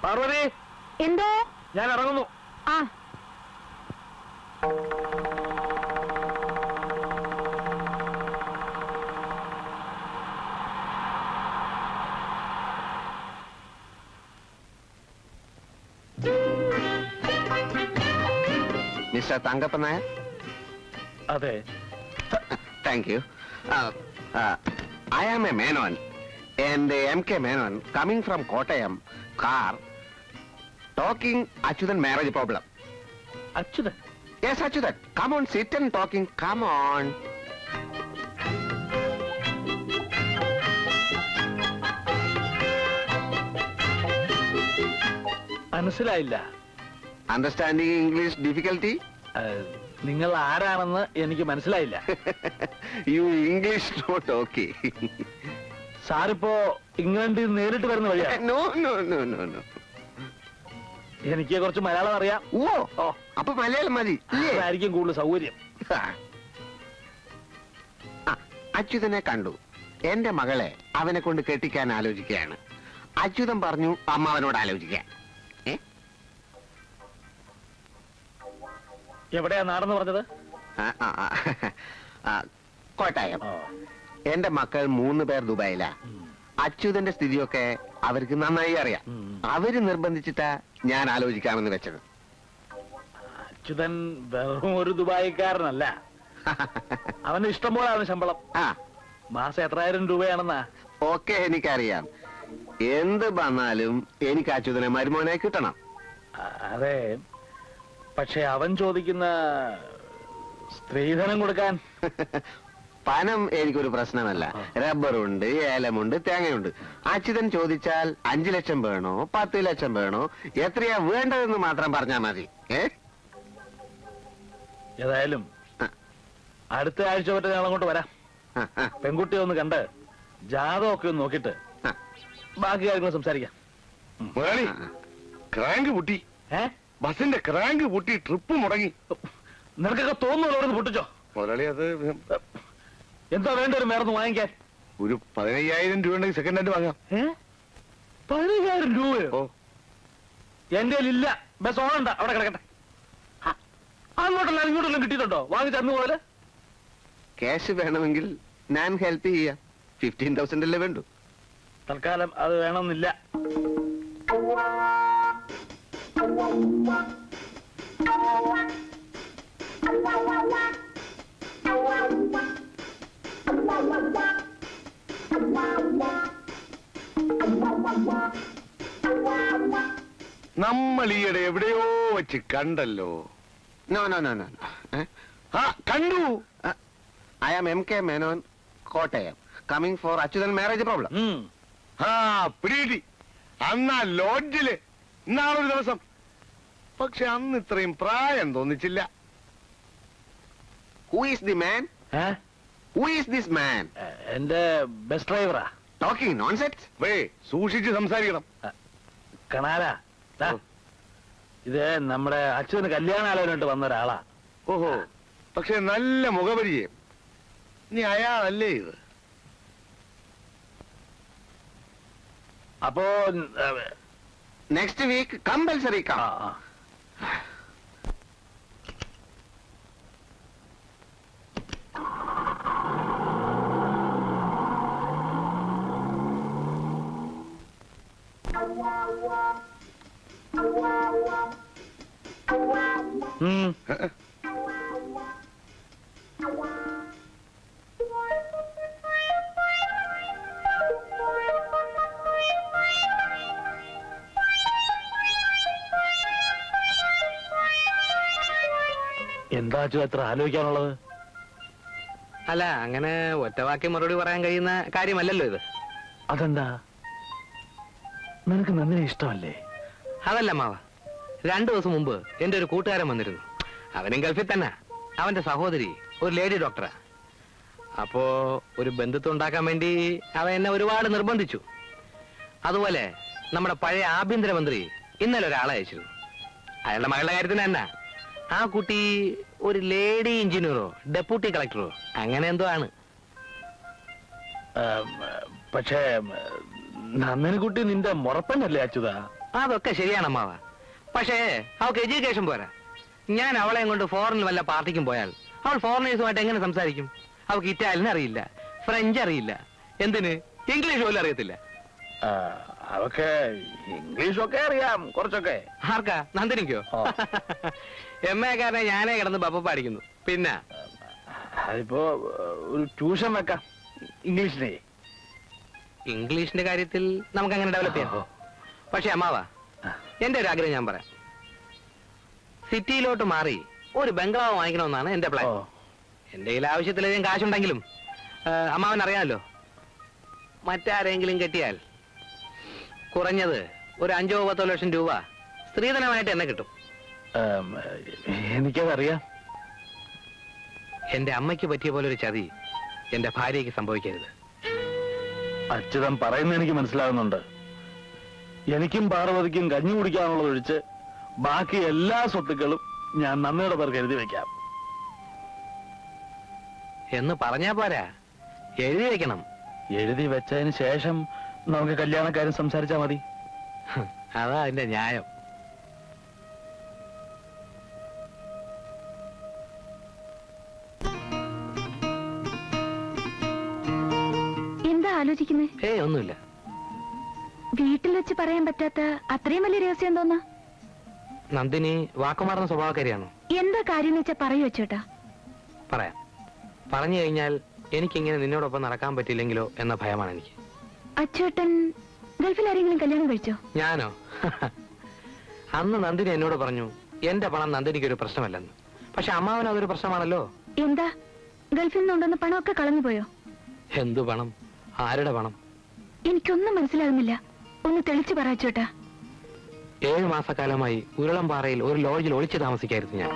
പാർവതി എന്തോ ഞാൻ ഇറങ്ങുന്നു ആ മിസ്റ്റർ തങ്കപ്പൻ നായർ അതെ thank you I am A Menon and M K Menon coming from Kottayam car talking Achuthan marriage problem Achuthan yes Achuthan come on sit and talking come on മനസ്സിലായില്ല understanding English difficulty ആ, നിങ്ങൾ ആരാണെന്ന് എനിക്ക് മനസ്സിലായില്ല യു ഇംഗ്ലീഷ് നോട്ട് ഓക്കെ സാറിപ്പോ ഇംഗ്ലണ്ടിൽ നിന്ന് നേരിട്ട് വരുന്ന വഴിയാ no no no no no എനിക്ക് കുറച്ച് മലയാളം അറിയാം ഓ ഓ അപ്പൊ മലയാളം മതി ഇല്ലേ? അതായിരിക്കും കൂടുതൽ സൗകര്യം ആ, അച്യുതനെ കണ്ടു എന്റെ മകളെ അവനെ കൊണ്ട് കെട്ടിക്കാൻ ആലോചിക്കുകയാണ് അച്യുതൻ പറഞ്ഞു അമ്മാവനോട് ആലോചിക്കാൻ ഏ? എവിടെയാ നാടെന്ന് പറഞ്ഞത് ആ, ആ, ആ. ആ, കോട്ടയം എന്റെ മക്കൾ മൂന്ന് പേർ ദുബായിലാ അച്യുതന്റെ സ്ഥിതിയൊക്കെ അവർക്ക് നന്നായി അറിയാം ഉം. അവര് നിർബന്ധിച്ചിട്ടാ ഞാൻ ആലോചിക്കാമെന്ന് വെച്ചത് അച്യുതൻ വെറും ഒരു ദുബായിക്കാരനല്ല അവന് ഇഷ്ടം പോലെ അവന് ശമ്പളം ആ മാസം എത്രായിരം രൂപയാണെന്നാ ഓക്കെ എനിക്കറിയാം എന്ത് വന്നാലും എനിക്ക് അച്യുതനെ മരുമോനെ കിട്ടണം ആ, അതെ പക്ഷെ അവൻ ചോദിക്കുന്ന സ്ത്രീധനം കൊടുക്കാൻ പണം എനിക്കൊരു പ്രശ്നമല്ല റബ്ബറുണ്ട് ഏലമുണ്ട് തേങ്ങയുണ്ട് അച്യുതൻ ചോദിച്ചാൽ അഞ്ചു ലക്ഷം വേണോ പത്ത് ലക്ഷം വേണോ എത്രയാ വേണ്ടതെന്ന് മാത്രം പറഞ്ഞാൽ മതി ഏ ഏതായാലും ആ, അടുത്ത ആഴ്ച പറ്റ ഞാൻ അങ്ങോട്ട് വരാം ആ, ആ, പെൺകുട്ടിയെ ഒന്ന് കണ്ട് ജാതകമൊക്കെ ഒന്ന് നോക്കിയിട്ട് ആ. ബാക്കി കാര്യങ്ങൾ സംസാരിക്കാം മുതലാളി ക്രാങ്ക് പൊട്ടി ഏ ബസിന്റെ ക്രാങ്ക് പൊട്ടി ട്രിപ്പ് മുടങ്ങി നിനക്കൊക്കെ തോന്നുന്നു അവിടെ പൊട്ടിച്ചോ മുതലാളി അത് എന്താ വേണ്ട ഒരു മേർന്ന് വാങ്ങിക്കാൻ ഒരു പതിനയ്യായിരം രൂപ ഉണ്ടെങ്കിൽ സെക്കൻഡ് ഹാൻഡ് വാങ്ങാം ഏ പതിനയ്യായിരം രൂപയോ ഓ എന്റെ ഇല്ല ബസ് ഓണണ്ട അവിടെ കിടക്കട്ടെ ആ, അങ്ങോട്ടല്ല ഇങ്ങോട്ടെല്ലാം കിട്ടിയിട്ടുണ്ടോ വാങ്ങിച്ച അന്ന് പോലെ ക്യാഷ് വേണമെങ്കിൽ ഞാൻ ഹെൽപ്പ് ചെയ്യാം ഫിഫ്റ്റീൻ തൗസൻഡ് അല്ലേ വേണ്ടു തൽക്കാലം അത് വേണമെന്നില്ല നമ്മൾ ഈയിടെ എവിടെയോ വെച്ച് കണ്ടല്ലോ നോ നോ നോ നോ ആ കണ്ടു I am M K Menon Kottayam coming for Achuthan marriage problem ഉം. ആ പിടികിട്ടി അന്നാ ലോഡ്ജില് ഇന്നാളൊരു ദിവസം പക്ഷെ അന്ന് ഇത്രയും പ്രായം തോന്നിച്ചില്ല ഹൂ ഈസ് ദി മാൻ ഏ? ഹൂ ഈസ് ദിസ് മാൻ ഏ, എന്റെ ബസ് ഡ്രൈവറാ ടോക്കിംഗ് നോൺ സെറ്റ് വേ സൂക്ഷിച്ച് സംസാരിക്കണം കണാല ദാ, ഇത് നമ്മുടെ അച്ഛന് കല്യാണാലോചനയായിട്ട് വന്ന ഒരാളാ ഓഹോ പക്ഷെ നല്ല മുഖപരിചയം നീ അയാളല്ലേ ഇത് അപ്പോ ഏ, നെക്സ്റ്റ് വീക്ക് കമ്പൽസറി ആ, കം ആ. ഉം. എന്താ അച്ഛൻ എത്ര ആലോചിക്കാനുള്ളത് അല്ല അങ്ങനെ ഒറ്റവാക്കി മറുപടി പറയാൻ കഴിയുന്ന കാര്യമല്ലല്ലോ ഇത് അതെന്താ നിനക്ക് നന്ദിനെ ഇഷ്ടമല്ലേ അതല്ല മാവ രണ്ടു ദിവസം മുമ്പ് എന്റെ ഒരു കൂട്ടുകാരൻ വന്നിരുന്നു അവനും ഗൾഫിൽ തന്നെ അവന്റെ സഹോദരി ഒരു ലേഡി ഡോക്ടറാ അപ്പോ ഒരു ബന്ധുത്വം ഉണ്ടാക്കാൻ വേണ്ടി അവൻ എന്നെ ഒരുപാട് നിർബന്ധിച്ചു അതുപോലെ നമ്മുടെ പഴയ ആഭ്യന്തരമന്ത്രി ഇന്നലെ ഒരാളെ അയച്ചിരുന്നു അയാളുടെ മകളുടെ കാര്യത്തിന് തന്നെ ആ കുട്ടി ഒരു ലേഡി എഞ്ചിനീയറോ ഡെപ്യൂട്ടി കളക്ടറോ അങ്ങനെ എന്തോ ആണ് പക്ഷേ നന്ദിനി കുട്ടി നിന്റെ മുറപ്പനല്ലേ അച്യുത അതൊക്കെ ശരിയാണ് അമ്മാവ പക്ഷേ അവൾക്ക് എഡ്യൂക്കേഷൻ പോരാ ഞാൻ അവളെയും കൊണ്ട് ഫോറിനിൽ വല്ല പാർട്ടിക്കും പോയാൽ അവൾ ഫോറിനേഴ്സുമായിട്ട് എങ്ങനെ സംസാരിക്കും അവൾക്ക് ഇറ്റാലിയൻ അറിയില്ല ഫ്രഞ്ച് അറിയില്ല എന്തിന് ഇംഗ്ലീഷ് പോലും അറിയത്തില്ല ആ, അതൊക്കെ ഇംഗ്ലീഷൊക്കെ അറിയാം കുറച്ചൊക്കെ ആർക്കാ നന്ദിനിക്കോ ഓ. എം എ കാരനെ ഞാനേ കിടന്ന് ബപ്പ പാടിക്കുന്നു പിന്നെ അതിപ്പോ ഒരു ട്യൂഷൻ വെക്കാം ഇംഗ്ലീഷിനെ ഇംഗ്ലീഷിന്റെ കാര്യത്തിൽ നമുക്ക് അങ്ങനെ ഡെവലപ്പ് ചെയ്യാം പക്ഷെ അമ്മാവ എന്റെ ഒരു ആഗ്രഹം ഞാൻ പറയാം സിറ്റിയിലോട്ട് മാറി ഒരു ബംഗ്ലാവ് വാങ്ങിക്കണമെന്നാണ് എന്റെ പ്ലാൻ ഓ. എന്റെ കയ്യിൽ ആവശ്യത്തിലധികം കാശുണ്ടെങ്കിലും ആ, അമ്മാവൻ അറിയാമല്ലോ മറ്റാരെങ്കിലും കെട്ടിയാൽ കുറഞ്ഞത് ഒരു അഞ്ചോ പത്തോ ലക്ഷം രൂപ സ്ത്രീധനമായിട്ട് എന്നെ കിട്ടും ഉം, എനിക്കതറിയാം എന്റെ അമ്മയ്ക്ക് പറ്റിയ പോലെ ഒരു ചതി എന്റെ ഭാര്യയ്ക്ക് സംഭവിക്കരുത് അച്യുതൻ പറയുന്നത് എനിക്ക് മനസ്സിലാകുന്നുണ്ട് എനിക്കും പാർവതിക്കും കഞ്ഞി കുടിക്കാനുള്ളത് ഒഴിച്ച് ബാക്കി എല്ലാ സ്വത്തുക്കളും ഞാൻ നന്ദിയുടെ പേർക്ക് എഴുതി വെക്കാം എന്ന് പറഞ്ഞാ പോരാ എഴുതി വെക്കണം എഴുതി വെച്ചതിന് ശേഷം നമുക്ക് കല്യാണക്കാരും സംസാരിച്ചാ മതി അതാ അതിന്റെ ന്യായം എന്താ ആലോചിക്കുന്നേ ഏയ് ഒന്നുമില്ല വീട്ടിൽ വെച്ച് പറയാൻ പറ്റാത്ത അത്രയും വലിയ രഹസ്യം തോന്നാ നന്ദിനി വാക്കുമാറുന്ന സ്വഭാവക്കാരിയാണോ എന്താ കാര്യം വെച്ചാ പറയൂ ചേട്ടാ പറയാം പറഞ്ഞു കഴിഞ്ഞാൽ എനിക്കിങ്ങനെ നിന്നോടൊപ്പം നടക്കാൻ പറ്റില്ലെങ്കിലോ എന്ന ഭയമാണ് എനിക്ക് അച്ചേട്ടൻ ഗൾഫിൽ ആരെങ്കിലും കല്യാണം കഴിച്ചോ ഞാനോ അന്ന് നന്ദിനി എന്നോട് പറഞ്ഞു എന്റെ പണം നന്ദിനിക്ക് ഒരു പ്രശ്നമല്ലെന്ന് പക്ഷെ അമ്മാവന് അതൊരു പ്രശ്നമാണല്ലോ എന്താ ഗൾഫിൽ നിന്നുണ്ടെന്ന് പണമൊക്കെ കളഞ്ഞു പോയോ എന്തു പണം ആരുടെ പണം എനിക്കൊന്നും മനസ്സിലാകുന്നില്ല ഒന്ന് തെളിച്ചു പറ ചേട്ടാ ഏഴു മാസക്കാലമായി ഉരുളംപാറയിൽ ഒരു ലോഡ്ജിൽ ഒളിച്ചു താമസിക്കായിരുന്നു ഞാൻ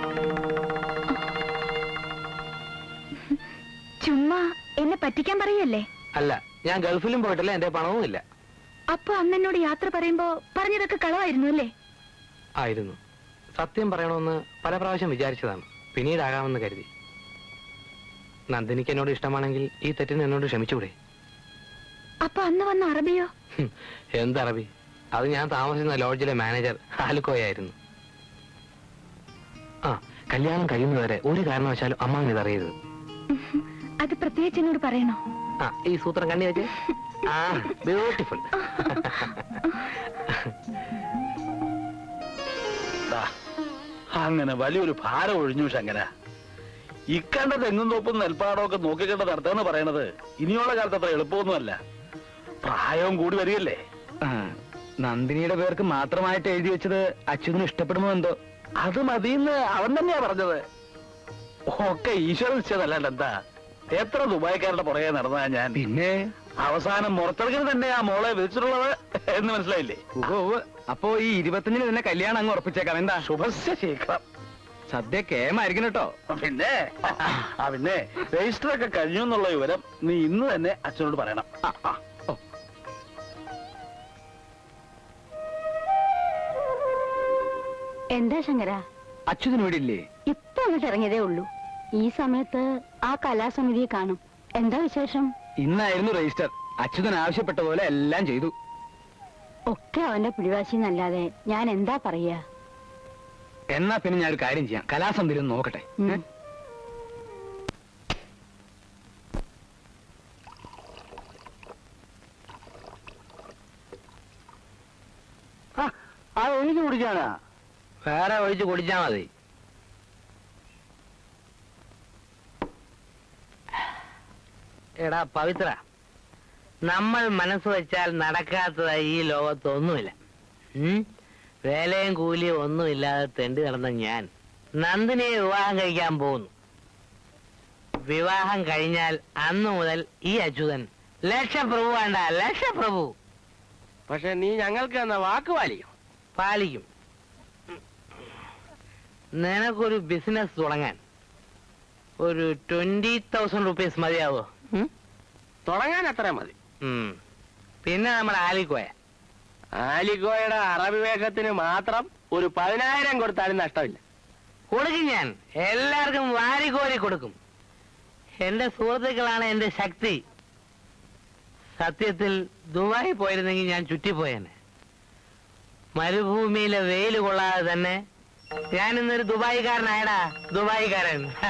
ചുമ്മാ എന്നെ പറ്റിക്കാൻ പറയല്ലേ അല്ല ഞാൻ ഗൾഫിലും പോയിട്ടില്ല എന്റെ പണവും ഇല്ല അപ്പൊ അന്ന് എന്നോട് യാത്ര പറയുമ്പോ പറഞ്ഞതൊക്കെ കളവായിരുന്നു അല്ലേ ആയിരുന്നു സത്യം പറയണമെന്ന് പല പ്രാവശ്യം വിചാരിച്ചതാണ് പിന്നീടാകാമെന്ന് കരുതി നന്ദിനിക്ക് എന്നോട് ഇഷ്ടമാണെങ്കിൽ ഈ തെറ്റിന് എന്നോട് ക്ഷമിച്ചുകൂടെ അപ്പൊ അന്ന് വന്ന അറബിയോ ഹും, എന്തറബി അത് ഞാൻ താമസിക്കുന്ന ലോഡ്ജിലെ മാനേജർ ആലുക്കോയായിരുന്നു ആ കല്യാണം കഴിയുന്നവരെ ഒരു കാരണവശാലും അമ്മാവൻ ഇതറിയരുത് അത് പ്രത്യേകിച്ച് എന്നോട് പറയണോ ആ ഈ സൂത്രം കണ്ണി വെച്ച് ആ ബ്യൂട്ടിഫുൾ ദാ, അങ്ങനെ വലിയൊരു ഭാരം ഒഴിഞ്ഞു ശങ്കര ഇക്കണ്ട തെങ്ങും തോപ്പും നെൽപ്പാടമൊക്കെ നോക്കിക്കണ്ട നടത്തുക പറയണത് ഇനിയുള്ള കാലത്ത് അത്ര എളുപ്പമൊന്നുമല്ല പ്രായവും കൂടി വരികയല്ലേ നന്ദിനിയുടെ പേർക്ക് മാത്രമായിട്ട് എഴുതി വെച്ചത് അച്യുതന് ഇഷ്ടപ്പെടുമോ എന്തോ അത് മതിയെന്ന് അവൻ തന്നെയാ പറഞ്ഞത് ഒക്കെ ഈശ്വര നിശ്ചയതല്ലാണ്ട് എന്താ എത്ര ദുബായിക്കാരുടെ പുറകെ നടന്നതാ ഞാൻ പിന്നെ അവസാനം മുറത്തിറങ്ങിന് തന്നെ ആ മോളെ വിളിച്ചിട്ടുള്ളത് എന്ന് മനസ്സിലായില്ലേ ഉവ്വ് ഉവ്വ്. അപ്പോ ഈ ഇരുപത്തഞ്ചിന് തന്നെ കല്യാണം അങ്ങ് ഉറപ്പിച്ചേക്കാം എന്താ ശുഭസ്യ ശീഘ്രം സദ്യ കേമായിരിക്കും കേട്ടോ പിന്നെ ആ പിന്നെ രജിസ്റ്റർ ഒക്കെ കഴിഞ്ഞു എന്നുള്ള വിവരം നീ ഇന്ന് തന്നെ അച്ഛനോട് പറയണം ആ, ആ. ഓ. എന്താ ശങ്കര അച്യുതന് ഇവിടെ ഇല്ലേ ഇപ്പൊ അങ്ങോട്ട് ഇറങ്ങിയതേ ഉള്ളൂ ഈ സമയത്ത് ആ കലാസമിതിയെ കാണും എന്താ വിശേഷം ഇന്നായിരുന്നു രജിസ്റ്റർ അച്യുതൻ ആവശ്യപ്പെട്ട പോലെ എല്ലാം ചെയ്തു ഒക്കെ അവന്റെ പിടിവാശി എന്നല്ലാതെ ഞാൻ എന്താ പറയാ എന്നാ പിന്നെ ഞാൻ ഒരു കാര്യം ചെയ്യാം കലാസന്ധിയിൽ ഒന്ന് നോക്കട്ടെ ഉം. ഏ? ആ, ആ എനിക്ക് കുടിക്കാനാ വേറെ ഒഴിച്ച് കുടിച്ചാ മതി എടാ പവിത്ര നമ്മൾ മനസ്സ് വെച്ചാൽ നടക്കാത്തതായി ഈ ലോകത്തൊന്നുമില്ല ഉം? വേലയും കൂലിയും ഒന്നുമില്ലാതെ തെണ്ടി നടന്ന ഞാൻ നന്ദിനിയെ വിവാഹം കഴിക്കാൻ പോകുന്നു വിവാഹം കഴിഞ്ഞാൽ അന്നു മുതൽ ഈ അച്യുതൻ ലക്ഷപ്രഭു വേണ്ട ലക്ഷപ്രഭു പക്ഷെ നീ ഞങ്ങൾക്ക് തന്ന വാക്ക് പാലിക്കും പാലിക്കും നിനക്കൊരു ബിസിനസ് തുടങ്ങാൻ ഒരു ട്വന്റി തൗസൻഡ് റുപ്പീസ് മതിയാവോ ഉം? തുടങ്ങാൻ അത്ര മതി ഉം. പിന്നെ നമ്മുടെ ആലിക്കോയ ആലിക്കോയുടെ അറബി വേഷത്തിന് മാത്രം ഒരു പതിനായിരം കൊടുത്താലും നഷ്ടമില്ല കൊടുക്കും ഞാൻ എല്ലാവർക്കും വാരിക്കോരി കൊടുക്കും എന്റെ സുഹൃത്തുക്കളാണ് എന്റെ ശക്തി സത്യത്തിൽ ദുബായി പോയിരുന്നെങ്കിൽ ഞാൻ ചുറ്റിപ്പോയേനെ മരുഭൂമിയിലെ വെയില് കൊള്ളാതെ തന്നെ ഞാൻ ഇന്നൊരു ദുബായിക്കാരനായടാ ദുബായിക്കാരൻ ഹാ.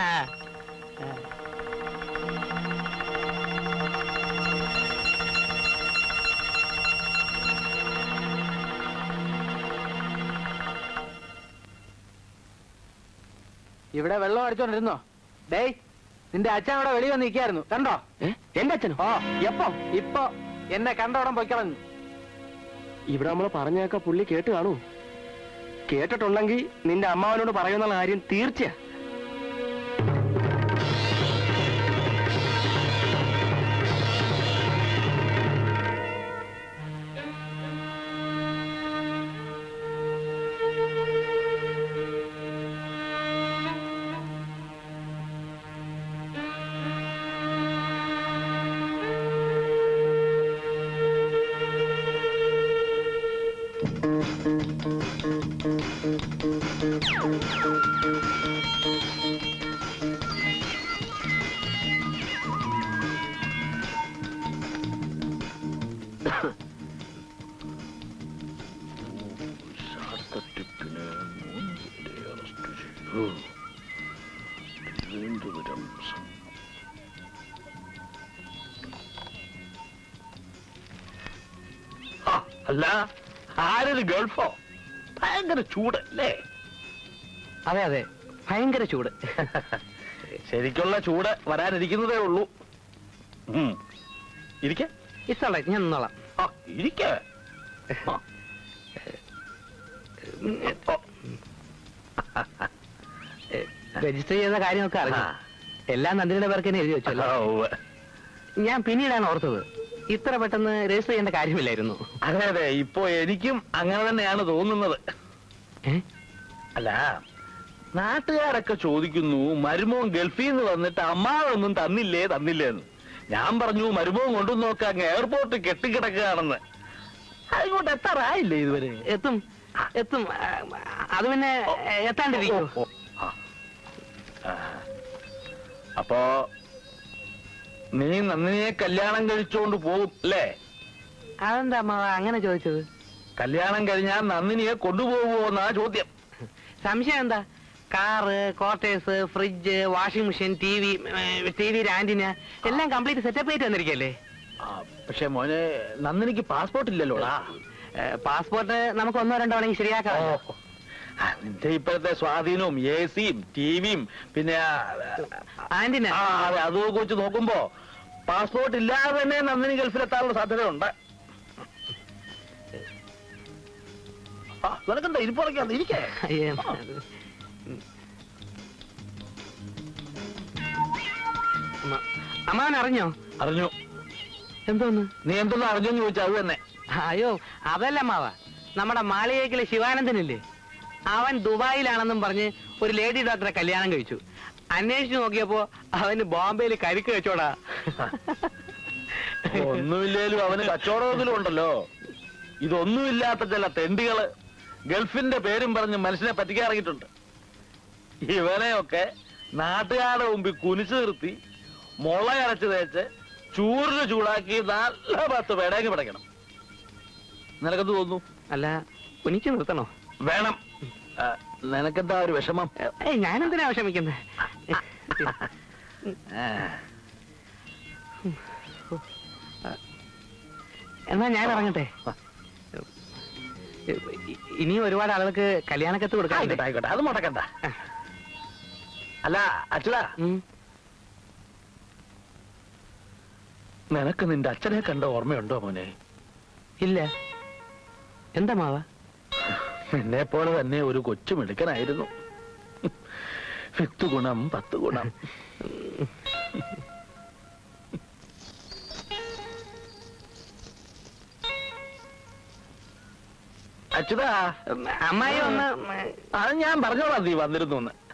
ഇവിടെ വെള്ളം അടിച്ചോണ്ടിരുന്നോ ഡേയ് നിന്റെ അച്ഛൻ അവിടെ വെളി വന്ന് നിൽക്കായിരുന്നു കണ്ടോ എന്റെ അച്ഛനോ ഓ എപ്പോ ഇപ്പൊ എന്നെ കണ്ടോടം പൊയ്ക്കളഞ്ഞു ഇവിടെ നമ്മൾ പറഞ്ഞൊക്കെ പുള്ളി കേട്ട് കാണൂ കേട്ടിട്ടുണ്ടെങ്കിൽ നിന്റെ അമ്മാവനോട് പറയുന്ന കാര്യം തീർച്ചയാ ശാസ്ത്രട്ടിപ്പിന് മുൻപേ അറസ്റ്റ് ചെയ്തു തിരുവനന്തപുരം സം- ആ, അല്ല ആരത് ഗൾഫോ ഭയങ്കര ചൂട് അല്ലേ അതെ അതെ ഭയങ്കര ചൂട് ശരിക്കുള്ള ചൂട് വരാനിരിക്കുന്നതേ ഉള്ളൂ ഉം. ഇരിക്ക ഇഷ്ടമുള്ള ഞാൻ നിന്നോളാം ആ ഇരിക്ക ആ. ഓ, രജിസ്റ്റർ ചെയ്ത കാര്യമൊക്കെ അറിയാം ആ. എല്ലാം നന്ദിനിയുടെ പേർക്ക് തന്നെ എഴുതി വെച്ചല്ലോ ആ, ഉവ്വ്. ഞാൻ പിന്നീടാണ് ഓർത്തത് ഇത്ര പെട്ടെന്ന് രജിസ്റ്റർ ചെയ്യേണ്ട കാര്യമില്ലായിരുന്നു അതെ അതെ ഇപ്പോ എനിക്കും അങ്ങനെ തന്നെയാണ് തോന്നുന്നത് ഏ? അല്ല നാട്ടുകാരൊക്കെ ചോദിക്കുന്നു മരുമോൻ ഗൾഫിൽ നിന്ന് വന്നിട്ട് അമ്മാവൊന്നും തന്നില്ലേ തന്നില്ലേ എന്ന് ഞാൻ പറഞ്ഞു മരുമോൻ കൊണ്ടു നോക്കാൻ എയർപോർട്ട് കെട്ടിക്കിടക്കുകയാണെന്ന് അതിങ്ങോട്ട് എത്താറായില്ലേ ഇതുവരെ എത്തും എത്തും ആ, അത് പിന്നെ എത്താണ്ടിരിക്കൂ ഓ, ഓ, ആ. ആ. അപ്പോ നീ നന്ദിനിയെ കല്യാണം കഴിച്ചോണ്ട് പോകും അല്ലേ അതെന്താ അമ്മ അങ്ങനെ ചോദിച്ചത് കല്യാണം കഴിഞ്ഞാൽ നന്ദിനിയെ കൊണ്ടുപോകുമോ എന്നാ ചോദ്യം സംശയം എന്താ car quarters fridge washing machine T V T V antenna എല്ലാം കംപ്ലീറ്റ് സെറ്റപ്പ് ആയിട്ട് വന്നിരിക്കല്ലേ ആ, പക്ഷെ മോനെ നന്ദിനിക്ക് പാസ്പോർട്ട് ഇല്ലല്ലോടാ പാസ്പോർട്ട് നമുക്ക് ഒന്നോ രണ്ടോ ആണെങ്കിൽ ശരിയാക്കാം ഓ, ആ, നിന്റെ ഇപ്പോഴത്തെ സ്വാധീനവും എ സിയും ടിവിയും പിന്നെ ആ, ആന്റിന ആ, അതെ, അതൊക്കെ വെച്ച് നോക്കുമ്പോ പാസ്പോർട്ട് ഇല്ലാതെ തന്നെ നന്ദിനി ഗൾഫിലെത്താനുള്ള സാധ്യതയുണ്ട് ആ, നിനക്കെന്താ ഇരിപ്പുറയ്ക്കാന്ന് ഇരിക്കേ അയ്യേ. അമ്മ- അമ്മാവൻ അറിഞ്ഞോ അറിഞ്ഞു എന്തോന്ന് നീ എന്തൊന്നും അറിഞ്ഞെന്ന് ചോദിച്ചാൽ അത് തന്നെ അയ്യോ അതല്ല അമ്മാവ നമ്മുടെ മാളികേക്കിലെ ശിവാനന്ദനില്ലേ അവൻ ദുബായിലാണെന്നും പറഞ്ഞ് ഒരു ലേഡി ഡോക്ടറെ കല്യാണം കഴിച്ചു അന്വേഷിച്ചു നോക്കിയപ്പോ അവന് ബോംബെയിൽ കരിക്ക് വെച്ചോടാ ഒന്നുമില്ലേലും അവന് കച്ചവടമെങ്കിലും ഉണ്ടല്ലോ ഇതൊന്നുമില്ലാത്ത ചില തെണ്ടികള് ഗൾഫിന്റെ പേരും പറഞ്ഞ് മനുഷ്യനെ പറ്റിക്കാൻ ഇറങ്ങിയിട്ടുണ്ട് ഇവനെയൊക്കെ നാട്ടുകാരുടെ മുമ്പിൽ കുനിച്ചു നിർത്തി മുള അരച്ച് തേച്ച് ചൂറിന് ചൂടാക്കി നല്ല പത്ത് പേടേക്ക് പിടയ്ക്കണം നിനക്കെന്ത് തോന്നുന്നു അല്ല കുനിച്ചു നിർത്തണോ വേണം ആ, നിനക്കെന്താ ഒരു വിഷമം ഏയ് ഞാനെന്തിനാ വിഷമിക്കുന്നത് ആ, എന്നാ ഞാൻ ഇറങ്ങട്ടെ ഇ- ഇനിയും ഒരുപാട് ആളുകൾക്ക് കല്യാണക്കത്ത് കൊടുക്കാൻ ആയിക്കോട്ടെ ആയിക്കോട്ടെ അത് മുടക്കണ്ട അല്ല അച്ഛടാ നിനക്ക് നിന്റെ അച്ഛനെ കണ്ട ഓർമ്മയുണ്ടോ മോനെ ഇല്ല എന്താ മാവ നിന്നെ പോലെ തന്നെ ഒരു കൊച്ചു മിടുക്കനായിരുന്നു വിത്ത് ഗുണം പത്ത് ഗുണം അച്യുതാ അമ്മായി ഒന്ന് അത് ഞാൻ പറഞ്ഞോളാം നീ വന്നിരുന്നു എന്ന്